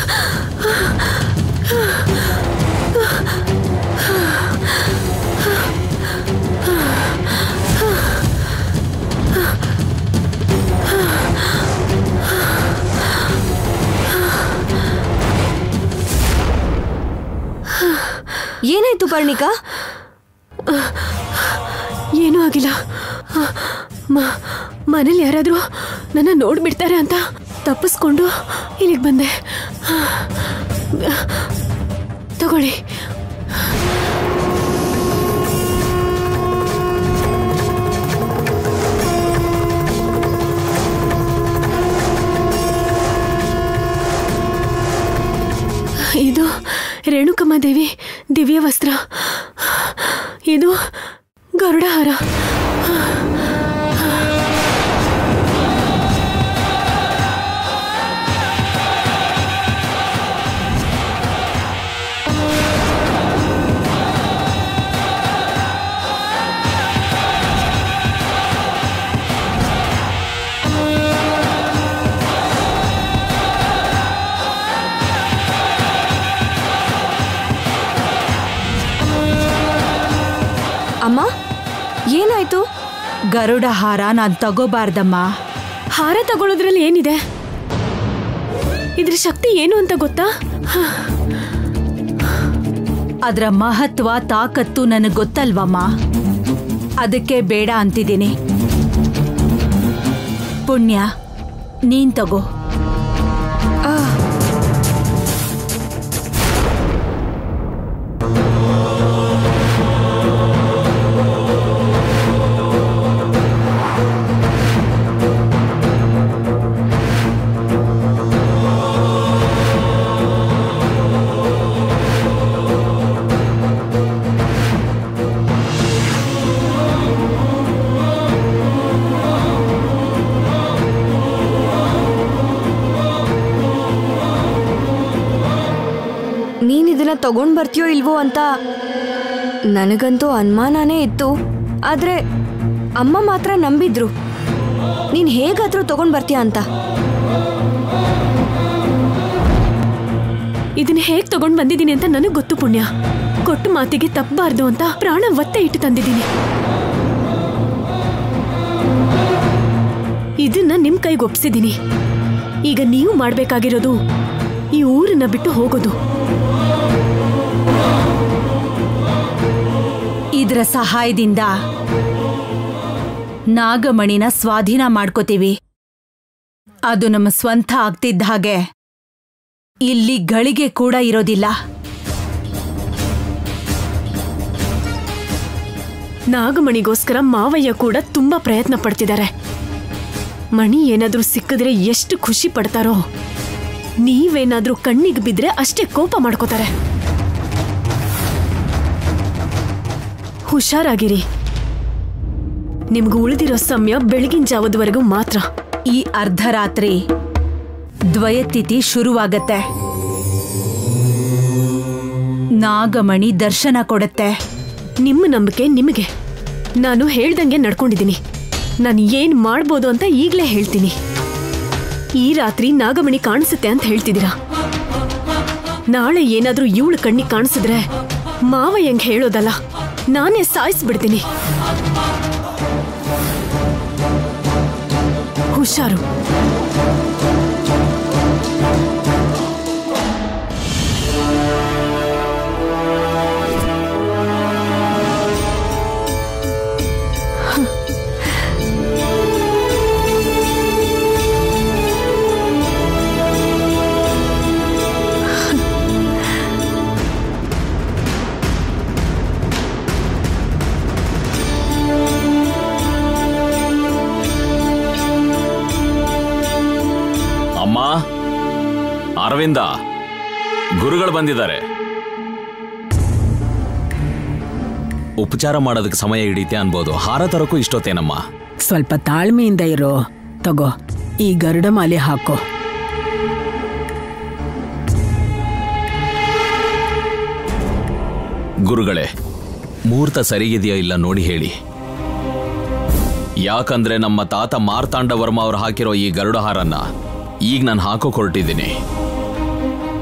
ಏನಾಯ್ತು ಪರ್ಣಿಕಾ ಏನೂ ಆಗಿಲ್ಲ ಮ- ಮನೇಲಿ ಯಾರಾದರೂ ನನ್ನ ನೋಡ್ಬಿಡ್ತಾರೆ ಅಂತ ತಪ್ಪಿಸ್ಕೊಂಡು ಇಲ್ಲಿಗೆ ಬಂದೆ ತಗೊಳ್ಳಿ ಇದು ರೇಣುಕಮ್ಮ ದೇವಿ ದಿವ್ಯ ವಸ್ತ್ರ ಇದು ಗರುಡ ಹಾರ ಅಮ್ಮ ಏನಾಯ್ತು ಗರುಡ ಹಾರ ನಾನ್ ತಗೋಬಾರ್ದಮ್ಮ ಹಾರ ತಗೊಳ್ಳೋದ್ರಲ್ಲಿ ಏನಿದೆ ಇದ್ರ ಶಕ್ತಿ ಏನು ಅಂತ ಗೊತ್ತಾ ಹ, ಅದ್ರ ಮಹತ್ವ ತಾಕತ್ತು ನನಗ್ ಗೊತ್ತಲ್ವಮ್ಮ ಅದಕ್ಕೆ ಬೇಡ ಅಂತಿದ್ದೀನಿ ಪುಣ್ಯ ನೀನ್ ತಗೋ ನೀನ್ ಇದನ್ನ ತಗೊಂಡ್ ಬರ್ತೀಯೋ ಇಲ್ವೋ ಅಂತ ನನಗಂತೂ ಅನುಮಾನನೇ ಇತ್ತು ಆದ್ರೆ ಅಮ್ಮ ಮಾತ್ರ ನಂಬಿದ್ರು ನೀನ್ ಹೇಗಾದ್ರೂ ತಗೊಂಡ್ ಬರ್ತೀಯ ಅಂತ ಇದನ್ನ ಹೇಗ್ ತಗೊಂಡ್ ಬಂದಿದ್ದೀನಿ ಅಂತ ನನಗ್ ಗೊತ್ತು ಪುಣ್ಯ ಕೊಟ್ಟು ಮಾತಿಗೆ ತಪ್ಪಬಾರ್ದು ಅಂತ ಪ್ರಾಣ ಒತ್ತೆ ಇಟ್ಟು ತಂದಿದ್ದೀನಿ ಇದನ್ನ ನಿಮ್ ಕೈಗೆ ಒಪ್ಸಿದ್ದೀನಿ ಈಗ ನೀವು ಮಾಡ್ಬೇಕಾಗಿರೋದು ಈ ಊರನ್ನ ಬಿಟ್ಟು ಹೋಗೋದು ಇದ್ರ ಸಹಾಯದಿಂದ ನಾಗಮಣಿನ ಸ್ವಾಧೀನ ಮಾಡ್ಕೋತೀವಿ ಅದು ನಮ್ಮ ಸ್ವಂತ ಆಗ್ತಿದ್ದ ಹಾಗೆ ಇಲ್ಲಿ ಗಳಿಗೆ ಕೂಡ ಇರೋದಿಲ್ಲ ನಾಗಮಣಿಗೋಸ್ಕರ ಮಾವಯ್ಯ ಕೂಡ ತುಂಬಾ ಪ್ರಯತ್ನ ಪಡ್ತಿದ್ದಾರೆ ಮಣಿ ಏನಾದ್ರೂ ಸಿಕ್ಕಿದ್ರೆ ಎಷ್ಟು ಖುಷಿ ಪಡ್ತಾರೋ ನೀವೇನಾದ್ರೂ ಕಣ್ಣಿಗೆ ಬಿದ್ರೆ ಅಷ್ಟೇ ಕೋಪ ಮಾಡ್ಕೋತಾರೆ ಹುಷಾರಾಗಿರಿ ನಿಮ್ಗೆ ಉಳಿದಿರೋ ಸಮಯ ಬೆಳಗಿನ ಜಾವದವರೆಗೂ ಮಾತ್ರ ಈ ಅರ್ಧರಾತ್ರಿ ದ್ವಯತಿಥಿ ಶುರುವಾಗತ್ತೆ ನಾಗಮಣಿ ದರ್ಶನ ಕೊಡತ್ತೆ ನಿಮ್ಮ ನಂಬಿಕೆ ನಿಮಗೆ ನಾನು ಹೇಳ್ದಂಗೆ ನಡ್ಕೊಂಡಿದ್ದೀನಿ ನಾನು ಏನ್ ಮಾಡ್ಬೋದು ಅಂತ ಈಗಲೇ ಹೇಳ್ತೀನಿ ಈ ರಾತ್ರಿ ನಾಗಮಣಿ ಕಾಣಿಸುತ್ತೆ ಅಂತ ಹೇಳ್ತಿದ್ದೀರಾ ನಾಳೆ ಏನಾದ್ರೂ ಇವಳು ಕಣ್ಣಿಗೆ ಕಾಣಿಸಿದ್ರೆ ಮಾವ ಹೆಂಗ್ ಹೇಳೋದಲ್ಲ ನಾನೇ ಸಾಯಿಸ್ಬಿಡ್ತೀನಿ ಹುಷಾರು ಅಮ್ಮ ಅರವಿಂದ ಗುರುಗಳು ಬಂದಿದ್ದಾರೆ ಉಪಚಾರ ಮಾಡೋದಕ್ಕೆ ಸಮಯ ಹಿಡಿತೆ ಅನ್ಬೋದು ಹಾರ ತರಕ್ಕೂ ಇಷ್ಟೊತ್ತೇನಮ್ಮ ಸ್ವಲ್ಪ ತಾಳ್ಮೆಯಿಂದ ಇರೋ ತಗೋ ಈ ಗರುಡ ಮಾಲೆ ಹಾಕೋ ಗುರುಗಳೇ ಮುಹೂರ್ತ ಸರಿಗಿದೆಯೋ ಇಲ್ಲ ನೋಡಿ ಹೇಳಿ ಯಾಕಂದ್ರೆ ನಮ್ಮ ತಾತ ಮಾರ್ತಾಂಡ ವರ್ಮ ಅವ್ರು ಹಾಕಿರೋ ಈ ಗರುಡ ಹಾರನ್ನ ಈಗ ನಾನು ಹಾಕೋಕ್ ಹೊರಟಿದ್ದೀನಿ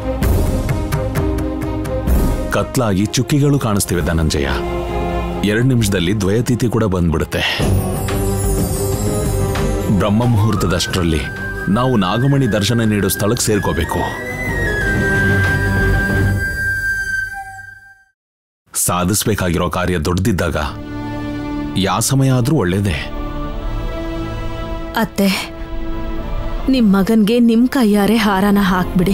ಕತ್ಲಾಗಿ ಚುಕ್ಕಿಗಳು ಕಾಣಿಸ್ತಿವೆ ಧನಂಜಯ ಎರಡು ನಿಮಿಷದಲ್ಲಿ ದ್ವಯತಿಥಿ ಕೂಡ ಬಂದ್ಬಿಡುತ್ತೆ ಬ್ರಹ್ಮ ಮುಹೂರ್ತದಷ್ಟರಲ್ಲಿ ನಾವು ನಾಗಮಣಿ ದರ್ಶನ ನೀಡೋ ಸ್ಥಳಕ್ಕೆ ಸೇರ್ಕೋಬೇಕು ಸಾಧಿಸ್ಬೇಕಾಗಿರೋ ಕಾರ್ಯ ದೊಡ್ಡದಿದ್ದಾಗ ಯಾವ ಸಮಯ ಆದ್ರೂ ಒಳ್ಳೇದೇ ಅತ್ತೆ ನಿಮ್ ಮಗನ್ಗೆ ನಿಮ್ ಕೈಯಾರೆ ಹಾರನ ಹಾಕ್ಬಿಡಿ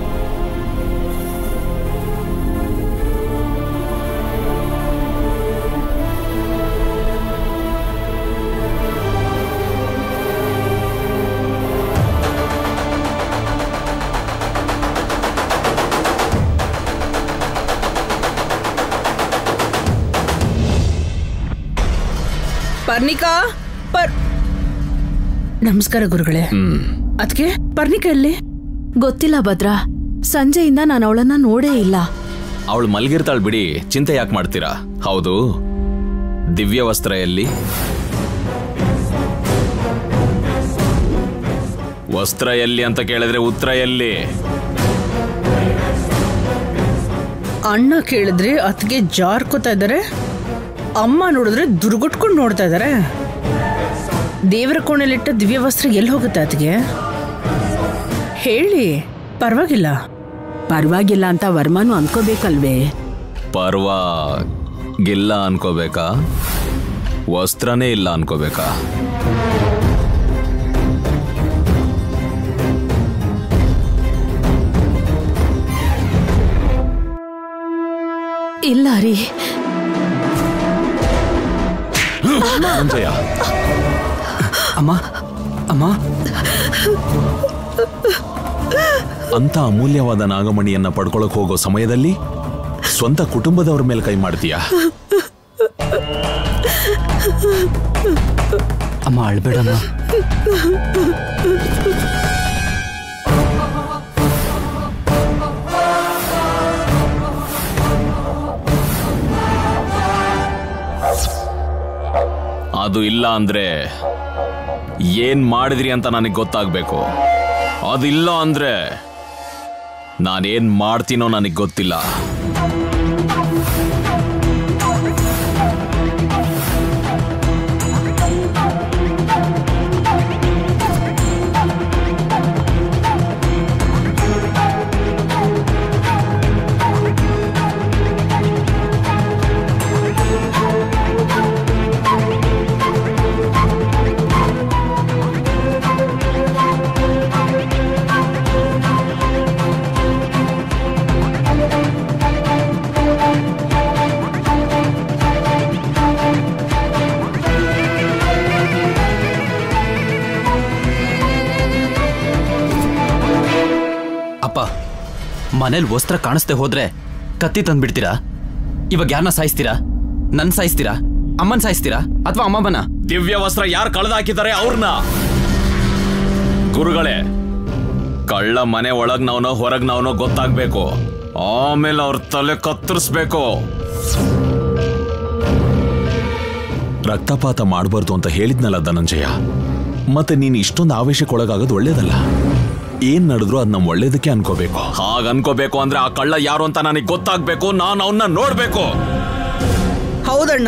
ಪರ್ಣಿಕಾ ಪರ್ ನಮಸ್ಕಾರ ಗುರುಗಳೇ ಅದಕ್ಕೆ ಪರ್ಣಿಕಾ ಎಲ್ಲಿ ಗೊತ್ತಿಲ್ಲ ಭದ್ರ ಸಂಜೆಯಿಂದ ನಾನು ಅವಳನ್ನ ನೋಡೇ ಇಲ್ಲ ಅವಳು ಮಲ್ಗಿರ್ತಾಳ್ ಬಿಡಿ ಚಿಂತೆ ಯಾಕೆ ಮಾಡ್ತೀರಾ ಹೌದು ದಿವ್ಯ ವಸ್ತ್ರ ಎಲ್ಲಿ ವಸ್ತ್ರ ಎಲ್ಲಿ ಅಂತ ಕೇಳಿದ್ರೆ ಉತ್ತರ ಎಲ್ಲಿ ಅಣ್ಣ ಕೇಳಿದ್ರೆ ಅತ್ಗೆ ಜಾರ್ಕೋತಾ ಇದ್ದಾರೆ ಅಮ್ಮ ನೋಡಿದ್ರೆ ದುರ್ಗುಟ್ಕೊಂಡು ನೋಡ್ತಾ ಇದ್ದಾರೆ ದೇವರ ಕೋಣೆಲಿಟ್ಟ ದಿವ್ಯ ವಸ್ತ್ರ ಎಲ್ಲಿ ಹೋಗುತ್ತೆ ಅತ್ಗೆ ಹೇಳಿ ಪರವಾಗಿಲ್ಲ ಪರವಾಗಿಲ್ಲ ಅಂತ ವರ್ಮಾನು ಅನ್ಕೋಬೇಕಲ್ವೇ ಪರ್ವ ಗಿಲ್ಲ ಅನ್ಕೋಬೇಕಾ ವಸ್ತ್ರನೇ ಇಲ್ಲ ಅನ್ಕೋಬೇಕಾ ಇಲ್ಲ ರೀ ಧನಂಜಯ ಅಮ್ಮ ಅಮ್ಮ ಅಂತ ಅಮೂಲ್ಯವಾದ ನಾಗಮಣಿಯನ್ನ ಪಡ್ಕೊಳಕ್ ಹೋಗೋ ಸಮಯದಲ್ಲಿ ಸ್ವಂತ ಕುಟುಂಬದವ್ರ ಮೇಲೆ ಕೈ ಮಾಡ್ತೀಯಾ ಅಮ್ಮ ಅಳ್ಬೇಡಮ್ಮ ಅದು ಇಲ್ಲ ಅಂದ್ರೆ ಏನ್ ಮಾಡಿದ್ರಿ ಅಂತ ನನಗೆ ಗೊತ್ತಾಗ್ಬೇಕು ಅದಿಲ್ಲ ಅಂದ್ರೆ ನಾನೇನ್ ಮಾಡ್ತೀನೋ ನನಗೆ ಗೊತ್ತಿಲ್ಲ ಅಪ್ಪ ಮನೇಲಿ ವಸ್ತ್ರ ಕಾಣಿಸ್ದೆ ಹೋದ್ರೆ ಕತ್ತಿ ತಂದ್ಬಿಡ್ತೀರಾ ಇವಾಗ ಯಾರನ್ನ ಸಾಯಿಸ್ತೀರಾ ನನ್ ಸಾಯಿಸ್ತೀರಾ ಅಮ್ಮನ್ ಸಾಯಿಸ್ತೀರಾ ಅಥವಾ ಅಮ್ಮಮ್ಮನ ದಿವ್ಯ ವಸ್ತ್ರ ಯಾರು ಕಳೆದಾಕಿದ್ದಾರೆ ಅವ್ರನ್ನ ಗುರುಗಳೇ ಕಳ್ಳ ಮನೆ ಒಳಗ್ನವನೋ ಹೊರಗ್ನವನೋ ಗೊತ್ತಾಗ್ಬೇಕು ಆಮೇಲೆ ಅವ್ರ ತಲೆ ಕತ್ತರಿಸ್ಬೇಕು ರಕ್ತಪಾತ ಮಾಡಬಾರ್ದು ಅಂತ ಹೇಳಿದ್ನಲ್ಲ ಧನಂಜಯ ಮತ್ತೆ ನೀನು ಇಷ್ಟೊಂದು ಆವೇಶಕ್ಕೊಳಗಾಗೋದು ಒಳ್ಳೇದಲ್ಲ ಏನ್ ನಡೆದ್ರು ಅದ್ ನಮ್ ಒಳ್ಳೇದಕ್ಕೆ ಅನ್ಕೋಬೇಕು ಹಾಗ ಅನ್ಕೋಬೇಕು ಅಂದ್ರೆ ಆ ಕಳ್ಳ ಯಾರು ಅಂತ ನನಗೆ ಗೊತ್ತಾಗ್ಬೇಕು ನಾನು ಅವನ್ನ ನೋಡ್ಬೇಕು ಹೌದಣ್ಣ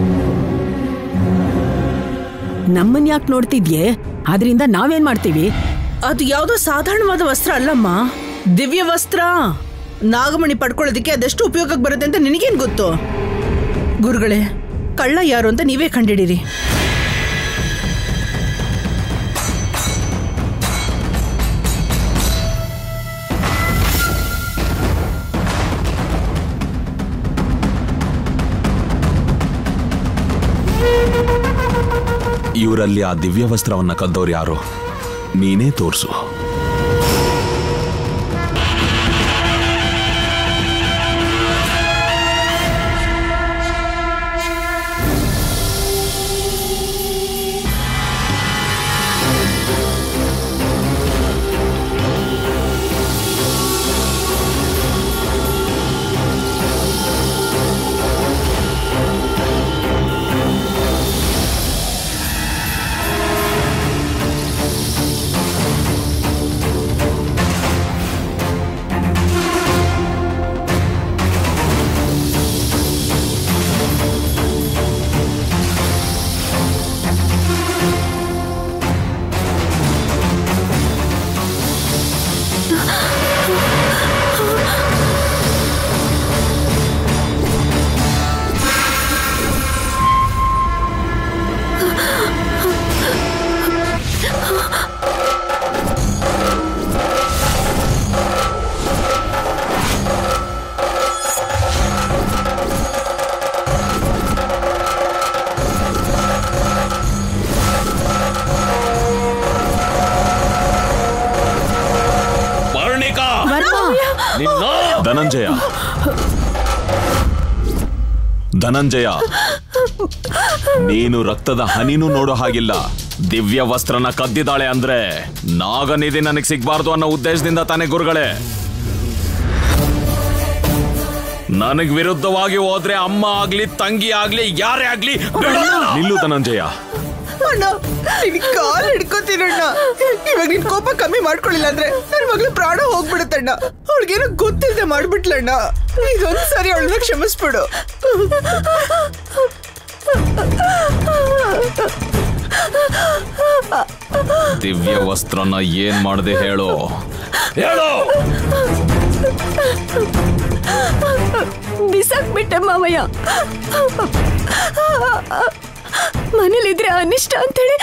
ನಮ್ಮನ್ ಯಾಕೆ ನೋಡ್ತಿದ್ಯೆ ಅದರಿಂದ ನಾವೇನ್ ಮಾಡ್ತೀವಿ ಅದು ಯಾವುದೋ ಸಾಧಾರಣವಾದ ವಸ್ತ್ರ ಅಲ್ಲಮ್ಮ ದಿವ್ಯ ವಸ್ತ್ರ ನಾಗಮಣಿ ಪಡ್ಕೊಳ್ಳೋದಕ್ಕೆ ಅದೆಷ್ಟು ಉಪಯೋಗಕ್ಕೆ ಬರುತ್ತೆ ಅಂತ ನಿನಗೇನು ಗೊತ್ತು ಗುರುಗಳೇ ಕಳ್ಳ ಯಾರು ಅಂತ ನೀವೇ ಕಂಡಿಡೀರಿ ಇವರಲ್ಲಿ ಆ ದಿವ್ಯ ವಸ್ತ್ರವನ್ನ ಕದ್ದವ್ರು ಯಾರು ನೀನೇ ತೋರ್ಸು ಧನಂಜಯ ಧನಂಜಯ ನೀನು ರಕ್ತದ ಹನಿನೂ ನೋಡೋ ಹಾಗಿಲ್ಲ ದಿವ್ಯ ವಸ್ತ್ರನ ಕದ್ದಿದ್ದಾಳೆ ಅಂದ್ರೆ ನಾಗನಿಧಿ ನನಗೆ ಸಿಗ್ಬಾರ್ದು ಅನ್ನೋ ಉದ್ದೇಶದಿಂದ ತಾನೇ ಗುರುಗಳೇ ನನಗ್ ವಿರುದ್ಧವಾಗಿ ಹೋದ್ರೆ ಅಮ್ಮ ಆಗ್ಲಿ ತಂಗಿ ಆಗ್ಲಿ ಯಾರೇ ಆಗ್ಲಿ ಬಿಡಲ್ಲ. ನಿಲ್ಲು ಧನಂಜಯ ಅಣ್ಣ ನಿನ್ ಕಾಲ್ ಹಿಡ್ಕೋತೀನಣ್ಣ ಇವಾಗ ನಿನ್ ಕೋಪ ಕಮ್ಮಿ ಮಾಡ್ಕೊಳ್ಳಿಲ್ಲ ಅಂದ್ರೆ ನನ್ ಮಗಳು ಪ್ರಾಣ ಹೋಗ್ಬಿಡುತ್ತಣ್ಣ ಅವಳಿಗೇನೋ ಗೊತ್ತಿಲ್ಲದೆ ಮಾಡ್ಬಿಟ್ಲಣ್ಣ ಇದೊಂದ್ ಸರಿ ಅವಳನ್ನ ಕ್ಷಮಿಸ್ಬಿಡು ದಿವ್ಯ ವಸ್ತ್ರನ ಏನ್ ಮಾಡದೆ ಹೇಳು ಹೇಳು ಬಿಸಾಕ್ಬಿಟ್ಟೆ ಮಾವಯ್ಯ ಮನೇಲಿದ್ರೆ ಅನಿಷ್ಟ ಅಂತೇಳಿ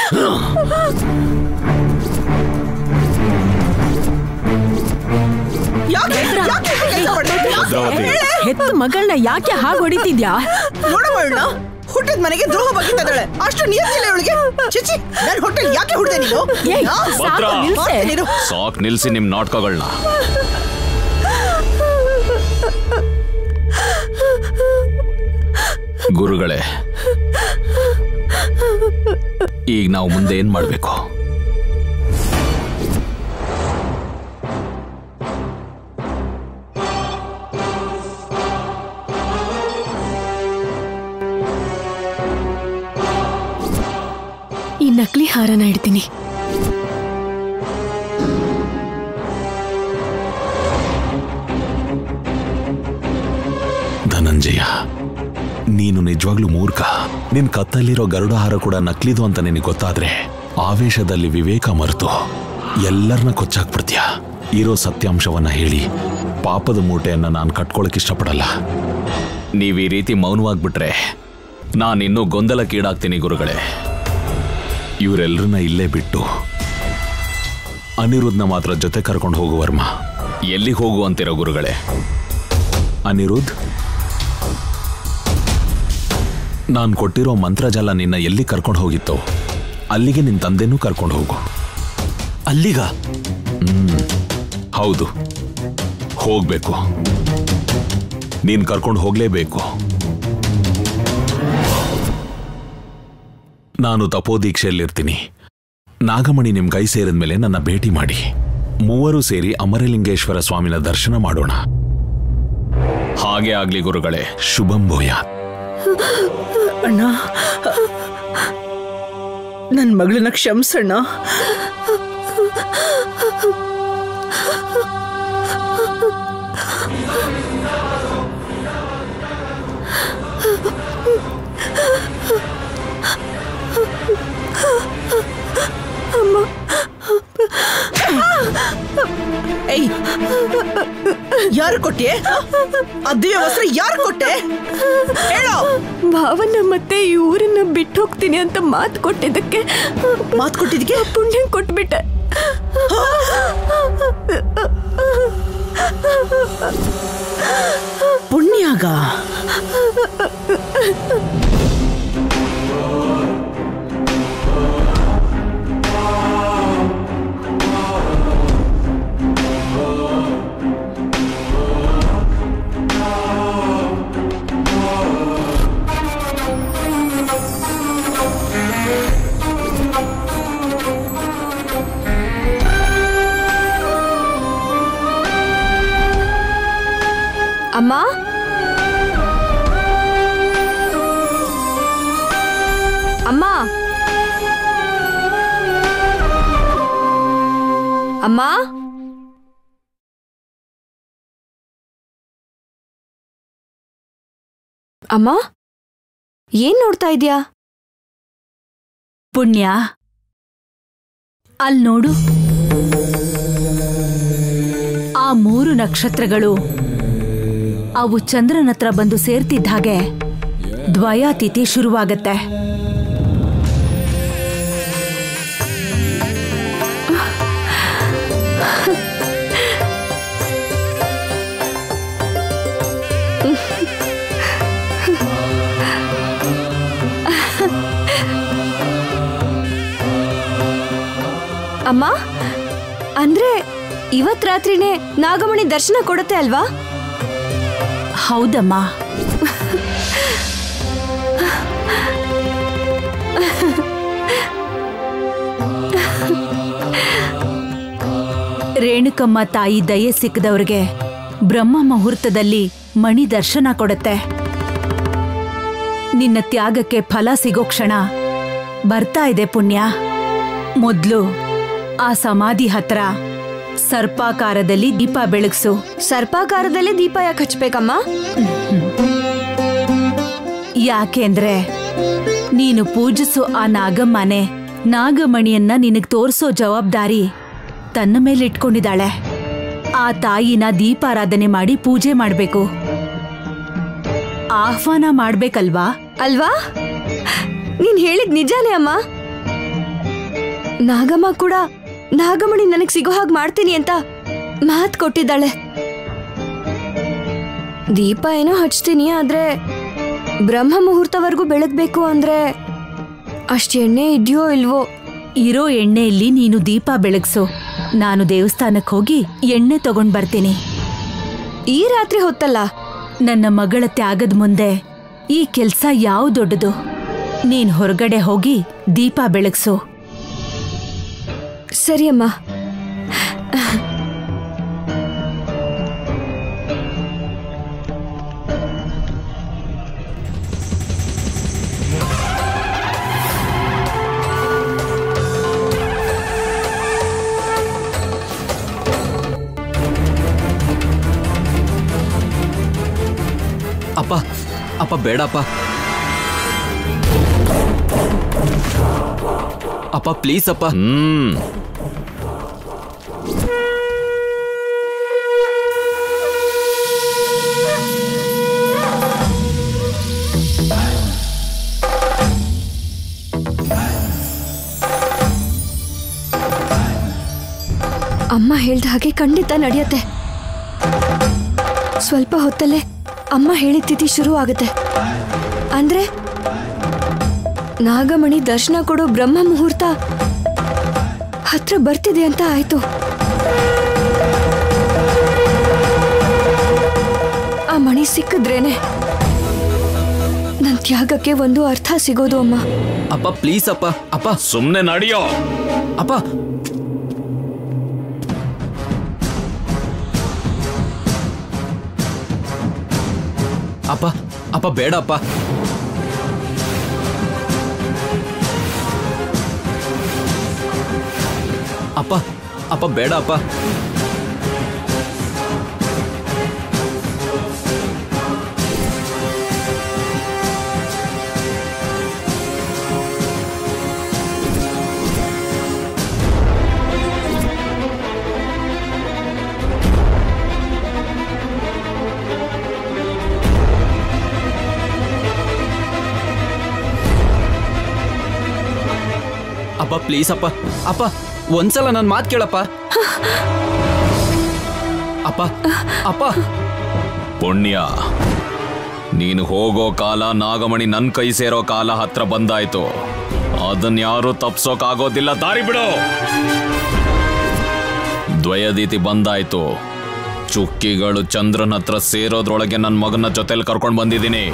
ಯಾಕೆ ಯಾಕೆ ಹೀಗೆ ಕೆಲ್ಸ ಮಾಡ್ತಿದ್ಯಾ? ಭದ್ರಾವತಿ ಹೆತ್ತ ಮಗಳನ್ನ ಯಾಕೆ ಹಾಗೆ ಹೊಡಿತಿದ್ಯಾ ನೋಡವಳ್ನ ಹುಟ್ಟಿದ ಮನೆಗೆ ದ್ರೋಹ ಬಗೆತಿದ್ದಾಳೆ ಅಷ್ಟು ನಿಯತ್ತಿಲ್ಲ ಇವಳಿಗೆ ಚಿಚಿ ನನ್ ಹೊಟ್ಟೆ ಯಾಕೆ ಹುಡ್ದೆ ನೀನು ಏಯ್, ಆ? ಭದ್ರ. ಮಾಡ್ತೀನಿ ನೀನು. ಸಾಕ್ ನಿಲ್ಸಿ ನಿಮ್ ನಾಟಕಗಳನ್ನ ಗುರುಗಳೇ ಈಗ ನಾವು ಮುಂದೆ ಏನ್ ಮಾಡ್ಬೇಕು ಈ ನಕಲಿ ಹಾರನ ಇಡ್ತೀನಿ ಧನಂಜಯ ನೀನು ನಿಜವಾಗ್ಲೂ ಮೂರ್ಖ ನಿನ್ ಕತ್ತಲ್ಲಿರೋ ಗರುಡ ಹಾರ ಕೂಡ ನಕ್ಲಿದು ಅಂತ ನಿನಗೆ ಗೊತ್ತಾದ್ರೆ ಆವೇಶದಲ್ಲಿ ವಿವೇಕ ಮರೆತು ಎಲ್ಲರನ್ನ ಕೊಚ್ಚಾಕ್ಬಿಡ್ತೀಯ ಇರೋ ಸತ್ಯಾಂಶವನ್ನ ಹೇಳಿ ಪಾಪದ ಮೂಟೆಯನ್ನ ನಾನು ಕಟ್ಕೊಳಕ್ ಇಷ್ಟಪಡಲ್ಲ ನೀವು ಈ ರೀತಿ ಮೌನವಾಗ್ಬಿಟ್ರೆ ನಾನಿನ್ನೂ ಗೊಂದಲಕ್ಕೀಡಾಗ್ತೀನಿ ಗುರುಗಳೇ ಇವರೆಲ್ಲರನ್ನ ಇಲ್ಲೇ ಬಿಟ್ಟು ಅನಿರುದ್ಧನ ಮಾತ್ರ ಜೊತೆ ಕರ್ಕೊಂಡು ಹೋಗು ವರ್ಮ ಎಲ್ಲಿಗೆ ಹೋಗು ಅಂತಿರೋ ಗುರುಗಳೇ ಅನಿರುದ್ಧ್ ನಾನು ಕೊಟ್ಟಿರೋ ಮಂತ್ರಜಾಲ ನಿನ್ನ ಎಲ್ಲಿ ಕರ್ಕೊಂಡು ಹೋಗಿತ್ತೋ ಅಲ್ಲಿಗೆ ನಿನ್ನ ತಂದೆನೂ ಕರ್ಕೊಂಡು ಹೋಗು ಅಲ್ಲಿಗ ಹೌದು ಹೋಗ್ಬೇಕು ನೀನ್ ಕರ್ಕೊಂಡು ಹೋಗ್ಲೇಬೇಕು ನಾನು ತಪೋದೀಕ್ಷೆಯಲ್ಲಿರ್ತೀನಿ ನಾಗಮಣಿ ನಿಮ್ ಕೈ ಸೇರಿದ ಮೇಲೆ ನನ್ನ ಭೇಟಿ ಮಾಡಿ ಮೂವರು ಸೇರಿ ಅಮರಲಿಂಗೇಶ್ವರ ಸ್ವಾಮಿನ ದರ್ಶನ ಮಾಡೋಣ ಹಾಗೆ ಆಗ್ಲಿ ಗುರುಗಳೇ ಶುಭಂ ಭೂಯಾತ್ ಅಣ್ಣ ನನ್ ಮಗಳನ್ನ ಕ್ಷಮಿಸಣ್ಣ ಏಯ್ ಯಾರು ಕೊಟ್ಟೆ ಆ ದಿವ್ಯ ವಸ್ತ್ರ ಯಾರು ಕೊಟ್ಟೆ ಹೇಳೋ ಭಾವನ ಮತ್ತೆ ಈ ಊರನ್ನ ಬಿಟ್ಟು ಹೋಗ್ತೀನಿ ಅಂತ ಮಾತು ಕೊಟ್ಟಿದ್ದಕ್ಕೆ ಮಾತು ಕೊಟ್ಟಿದ್ಕೆ ಪುಣ್ಯ ಕೊಟ್ಬಿಟ್ಟೆ ಪುಣ್ಯಾಗ ಅಮ್ಮ ಅಮ್ಮ ಅಮ್ಮ ಅಮ್ಮ ಏನ್ ನೋಡ್ತಾ ಇದ್ಯಾ ಪುಣ್ಯ ಅಲ್ ನೋಡು ಆ ಮೂರು ನಕ್ಷತ್ರಗಳು ಅವು ಚಂದ್ರನ ಹತ್ರ ಬಂದು ಸೇರ್ತಿದ್ದ ಹಾಗೆ ದ್ವಯಾತಿಥಿ ಶುರುವಾಗತ್ತೆ ಅಮ್ಮ ಅಂದ್ರೆ ಇವತ್ ರಾತ್ರಿನೇ ನಾಗಮಣಿ ದರ್ಶನ ಕೊಡುತ್ತೆ ಅಲ್ವಾ ಹೌದಮ್ಮ ರೇಣುಕಮ್ಮ ತಾಯಿ ದಯೆ ಸಿಕ್ಕದವ್ರಿಗೆ ಬ್ರಹ್ಮ ಮುಹೂರ್ತದಲ್ಲಿ ಮಣಿ ದರ್ಶನ ಕೊಡುತ್ತೆ ನಿನ್ನ ತ್ಯಾಗಕ್ಕೆ ಫಲ ಸಿಗೋ ಕ್ಷಣ ಬರ್ತಾ ಇದೆ ಪುಣ್ಯ ಮೊದ್ಲು ಆ ಸಮಾಧಿ ಹತ್ರ ಸರ್ಪಾಕಾರದಲ್ಲಿ ದೀಪ ಬೆಳಗ್ಸು ಸರ್ಪಾಕಾರದಲ್ಲಿ ದೀಪ ಯಾಕೆ ಹಚ್ಬೇಕಮ್ಮ ಯಾಕೆಂದ್ರೆ ನೀನು ಪೂಜಿಸೋ ಆ ನಾಗಮ್ಮನೆ ನಾಗಮಣಿಯನ್ನ ನಿನಗ್ ತೋರ್ಸೋ ಜವಾಬ್ದಾರಿ ತನ್ನ ಮೇಲೆ ಇಟ್ಕೊಂಡಿದ್ದಾಳೆ ಆ ತಾಯಿನ ದೀಪಾರಾಧನೆ ಮಾಡಿ ಪೂಜೆ ಮಾಡ್ಬೇಕು ಆಹ್ವಾನ ಮಾಡ್ಬೇಕಲ್ವಾ ಅಲ್ವಾ ನೀನ್ ಹೇಳಿದ್ ನಿಜಾನೇ ಅಮ್ಮ ನಾಗಮ್ಮ ಕೂಡ ನಾಗಮಣಿ ನನಗ್ ಸಿಗೋ ಹಾಗೆ ಮಾಡ್ತೀನಿ ಅಂತ ಮಾತ್ ಕೊಟ್ಟಿದ್ದಾಳೆ ದೀಪ ಏನೋ ಹಚ್ತೀನಿ ಆದ್ರೆ ಬ್ರಹ್ಮ ಮುಹೂರ್ತವರೆಗೂ ಬೆಳಗ್ಬೇಕು ಅಂದ್ರೆ ಅಷ್ಟ್ ಎಣ್ಣೆ ಇದೆಯೋ ಇಲ್ವೋ ಇರೋ ಎಣ್ಣೆಯಲ್ಲಿ ನೀನು ದೀಪ ಬೆಳಗ್ಸು ನಾನು ದೇವಸ್ಥಾನಕ್ಕೆ ಹೋಗಿ ಎಣ್ಣೆ ತಗೊಂಡ್ ಬರ್ತೀನಿ ಈ ರಾತ್ರಿ ಹೊತ್ತಲ್ಲ ನನ್ನ ಮಗಳ ತ್ಯಾಗದ ಮುಂದೆ ಈ ಕೆಲ್ಸ ಯಾವ ದೊಡ್ಡದು ನೀನ್ ಹೊರಗಡೆ ಹೋಗಿ ದೀಪ ಬೆಳಗ್ಸು ಸರಿ ಅಮ್ಮ ಅಪ್ಪ ಅಪ್ಪ ಬೇಡಪ್ಪ ಅಪ್ಪ ಪ್ಲೀಸ್ ಅಪ್ಪ ಹ್ಮ್ ಅಮ್ಮ ಹೇಳ್ದ ಹಾಗೆ ಖಂಡಿತ ನಡೆಯುತ್ತೆ ಸ್ವಲ್ಪ ಹೊತ್ತಲ್ಲೇ ಅಮ್ಮ ಹೇಳಿದ ತಿಥಿ ಶುರು ಆಗುತ್ತೆ ಅಂದ್ರೆ ನಾಗಮಣಿ ದರ್ಶನ ಕೊಡೋ ಬ್ರಹ್ಮ ಮುಹೂರ್ತ ಹತ್ರ ಬರ್ತಿದೆ ಅಂತ ಆಯ್ತು ಆ ಮಣಿ ಸಿಕ್ಕಿದ್ರೇನೆ ನನ್ ತ್ಯಾಗಕ್ಕೆ ಒಂದು ಅರ್ಥ ಸಿಗೋದು ಅಮ್ಮ ಅಪ್ಪ ಪ್ಲೀಸ್ ಅಪ್ಪ ಅಪ್ಪ ಸುಮ್ನೆ ನಡಿಯೋ ಅಪ್ಪ ಅಪ್ಪ ಅಪ್ಪ ಬೇಡ ಅಪ್ಪ ಅಪ್ಪ ಅಪ್ಪ ಬೇಡ ಅಪ್ಪ ಅಪ್ಪ ಪ್ಲೀಸ್ ಅಪ್ಪ ಅಪ್ಪ ಒಂದ್ಸಲ ನನ್ನ ಮಾತು ಕೇಳಪ್ಪ ಅಪ್ಪ ಅಪ್ಪ ಪುಣ್ಯ ನೀನು ಹೋಗೋ ಕಾಲ ನಾಗಮಣಿ ನನ್ ಕೈ ಸೇರೋ ಕಾಲ ಹತ್ರ ಬಂದಾಯ್ತು ಅದನ್ ಯಾರು ತಪ್ಸೋಕಾಗೋದಿಲ್ಲ ದಾರಿ ಬಿಡು ದ್ವಯದೀತಿ ಬಂದಾಯ್ತು ಚುಕ್ಕಿಗಳು ಚಂದ್ರನ ಹತ್ರ ಸೇರೋದ್ರೊಳಗೆ ನನ್ನ ಮಗನ ಜೊತೆಲಿ ಕರ್ಕೊಂಡು ಬಂದಿದ್ದೀನಿ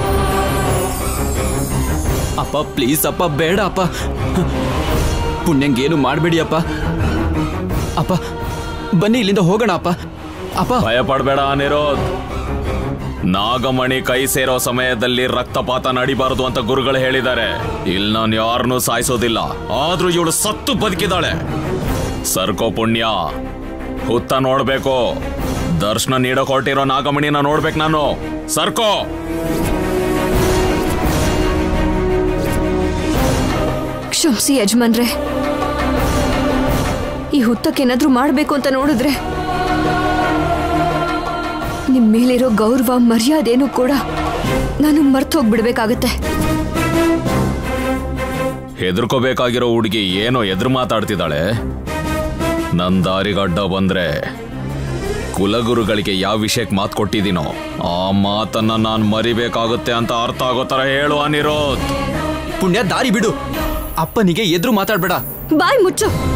ಅಪ್ಪ ಪ್ಲೀಸ್ ಅಪ್ಪ ಬೇಡ ಅಪ್ಪ ಪುಣ್ಯಂಗೇನು ಮಾಡಬೇಡಿ ಅಪ್ಪ ಅಪ್ಪ ಬನ್ನಿ ಇಲ್ಲಿಂದ ಹೋಗೋಣ ಅಪ್ಪ ಅಪ್ಪ ಭಯ ಪಡಬೇಡ ಅನಿರೋಧ್ ನಾಗಮಣಿ ಕೈ ಸೇರೋ ಸಮಯದಲ್ಲಿ ರಕ್ತಪಾತ ನಡಿಬಾರದು ಅಂತ ಗುರುಗಳು ಹೇಳಿದ್ದಾರೆ ಇಲ್ಲಿ ನಾನು ಯಾರನ್ನೂ ಸಾಯಿಸೋದಿಲ್ಲ ಆದ್ರೂ ಇವಳು ಸತ್ತು ಬದುಕಿದಾಳೆ ಸರ್ಕೋ ಪುಣ್ಯ ಹುತ್ತ ನೋಡ್ಬೇಕು ದರ್ಶನ ನೀಡಕ್ ಹೊರಟಿರೋ ನಾಗಮಣಿನ ನೋಡ್ಬೇಕು ನಾನು ಸರ್ಕೋ ಕ್ಷಮಿಸಿ ಯಜಮಾನ್ರೆ ಈ ಹುತ್ತಕ್ಕೇನಾದ್ರೂ ಮಾಡ್ಬೇಕು ಅಂತ ನೋಡಿದ್ರೆ ನಿಮ್ ಮೇಲಿರೋ ಗೌರವ ಮರ್ಯಾದೆನೂ ಕೂಡ ನಾನು ಮರ್ತು ಹೋಗ್ಬಿಡ್ಬೇಕಾಗತ್ತೆ ಹೆದರ್ಕೋಬೇಕಾಗಿರೋ ಹುಡುಗಿ ಏನೋ ಎದುರು ಮಾತಾಡ್ತಿದ್ದಾಳೆ ನನ್ ದಾರಿಗಡ್ಡ ಬಂದ್ರೆ ಕುಲಗುರುಗಳಿಗೆ ಯಾವ ವಿಷಯಕ್ಕೆ ಮಾತು ಕೊಟ್ಟಿದ್ದೀನೋ ಆ ಮಾತನ್ನ ನಾನು ಮರಿಬೇಕಾಗುತ್ತೆ ಅಂತ ಅರ್ಥ ಆಗೋ ತರ ಹೇಳು ಅನಿರೋಧ್ ಪುಣ್ಯ ದಾರಿ ಬಿಡು ಅಪ್ಪನಿಗೆ ಎದುರು ಮಾತಾಡ್ಬೇಡ ಬಾಯ್ ಮುಚ್ಚು